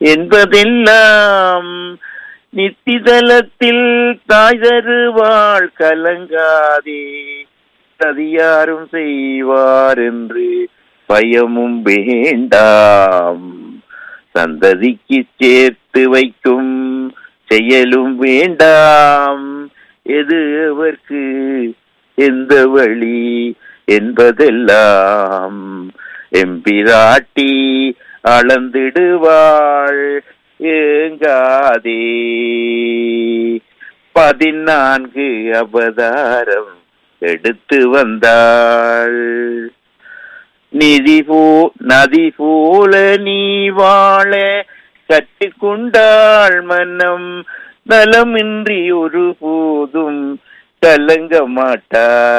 என்பதெல்லாம் நித்திதலத்தில் தாய் தருவாள் கலங்காதே சதியாரும் செய்வார் என்று பயமும் வேண்டாம் சந்ததிக்கு சேர்த்து வைக்கும் செயலும் வேண்டாம் எது அவர்க்கு எந்த வழி என்பதெல்லாம் எம்பிராட்டி அளந்திடுவாள் ஏங்காதே பதினான்கு அவதாரம் எடுத்து வந்தாள் நிதி போ நதி போல நீ வாழ கற்றுக்கொண்டாள் மனம் நலமின்றி ஒரு போதும் கலங்க மாட்டாள்